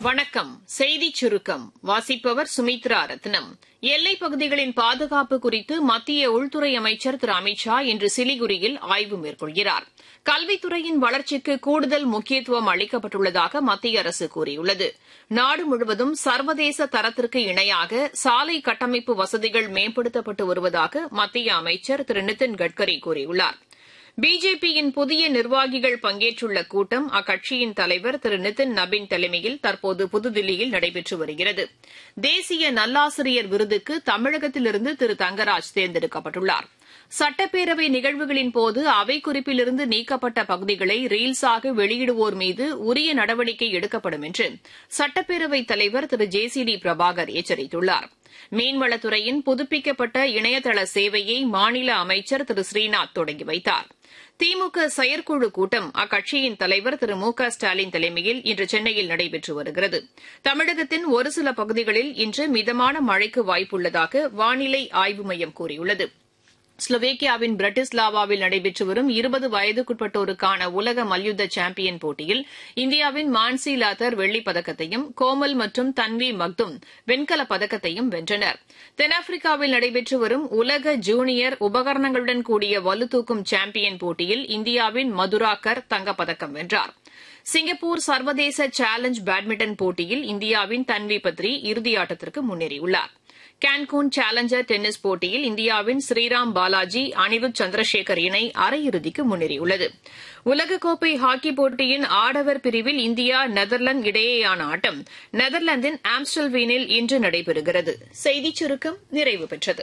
வணக்கம் செய்திச் சுருக்கம் வாசிப்பவர் சுமித்ரா ரத்னம் எல்லைப் பகுதிகளின் பாதுகாப்பு குறித்து மத்திய உள்துறை அமைச்சர் திரு அமித் ஷா இன்று சிலிகுரியில் ஆய்வு மேற்கொள்கிறார் கல்வித்துறையின் வளர்ச்சிக்கு கூடுதல் முக்கியத்துவம் அளிக்கப்பட்டுள்ளதாக மத்திய அரசு கூறியுள்ளது நாடு முழுவதும் சர்வதேச தரத்திற்கு இணையாக சாலை கட்டமைப்பு வசதிகள் மேம்படுத்தப்பட்டு வருவதாக மத்திய அமைச்சர் திரு நிதின் கட்கரி கூறியுள்ளார் பிஜேபியின் புதிய நிர்வாகிகள் பங்கேற்றுள்ள கூட்டம் அக்கட்சியின் தலைவர் திரு நிதின் நபின் தலைமையில் தற்போது புதுதில்லியில் நடைபெற்று வருகிறது தேசிய நல்லாசிரியர் விருதுக்கு தமிழகத்திலிருந்து திரு தங்கராஜ் தேர்ந்தெடுக்கப்பட்டுள்ளார் சட்டப்பேரவை நிகழ்வுகளின் போது அவை குறிப்பிலிருந்து நீக்கப்பட்ட பகுதிகளை ரீல்ஸாக வெளியிடுவோர் மீது உரிய நடவடிக்கை எடுக்கப்படும் என்று சட்டப்பேரவைத் தலைவர் திரு ஜே சி டி பிரபாகர் எச்சரித்துள்ளார் மீன்வளத்துறையின் புதுப்பிக்கப்பட்ட இணையதள சேவையை மாநில அமைச்சர் திரு ஸ்ரீநாத் தொடங்கி வைத்தார் திமுக செயற்குழு கூட்டம் அக்கட்சியின் தலைவர் திரு மு க ஸ்டாலின் தலைமையில் இன்று சென்னையில் நடைபெற்று வருகிறது தமிழகத்தின் ஒரு சில பகுதிகளில் இன்று மிதமான மழைக்கு வாய்ப்புள்ளதாக வானிலை ஆய்வு மையம் கூறியுள்ளது ஸ்லோவேக்கியாவின் பிரட்டிஸ்லாவாவில் நடைபெற்று வரும் இருபது வயதுக்குட்பட்டோருக்கான உலக மல்யுத்த சாம்பியன் போட்டியில் இந்தியாவின் மான்சி லாத்தர் வெள்ளிப் பதக்கத்தையும் கோமல் மற்றும் தன்வி மக்தும் வெண்கலப் பதக்கத்தையும் வென்றனர் தென்னாப்பிரிக்காவில் நடைபெற்று வரும் உலக ஜூனியர் உபகரணங்களுடன் கூடிய வலுதூக்கும் சாம்பியன் போட்டியில் இந்தியாவின் மதுராகர் தங்கப்பதக்கம் வென்றார் சிங்கப்பூர் சர்வதேச சேலஞ்ச் பேட்மிண்டன் போட்டியில் இந்தியாவின் தன்வி பத்ரி இறுதியாட்டத்திற்கு முன்னேறியுள்ளார் கான்கூன் சேலஞ்சர் டென்னிஸ் போட்டியில் இந்தியாவின் ஸ்ரீராம் பாலாஜி அனிருத் சந்திரசேகர் இணை அரையிறுதிக்கு முன்னேறியுள்ளது உலகக்கோப்பை ஹாக்கி போட்டியின் ஆடவர் பிரிவில் இந்தியா நெதர்லாந்து இடையேயான ஆட்டம் நெதர்லாந்தின் ஆம்ஸ்டல்வீனில் இன்று நடைபெறுகிறது செய்திச் சுருக்கம் நிறைவு பெற்றது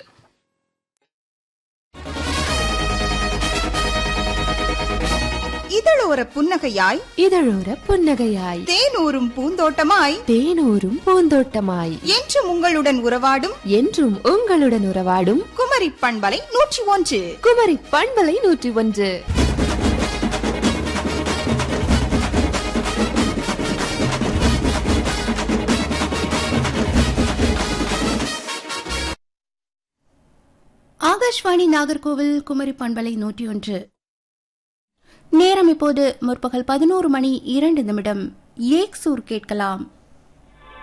இதழோர புன்னகையாய் இதழோர புன்னகையாய் தேனூரும் பூந்தோட்டமாய் தேனூரும் பூந்தோட்டமாய் என்றும் உங்களுடன் உறவாடும் என்றும் உங்களுடன் உறவாடும் குமரி பண்பலை நூற்றி ஒன்று குமரி பண்பலை நூற்றி ஒன்று ஆகாஷ்வாணி நாகர்கோவில் குமரி பண்பலை நூற்றி ஒன்று நேரம் இப்போது முற்பகல் பதினோரு மணி இரண்டு நிமிடம் ஏக்சூர் கேட்கலாம்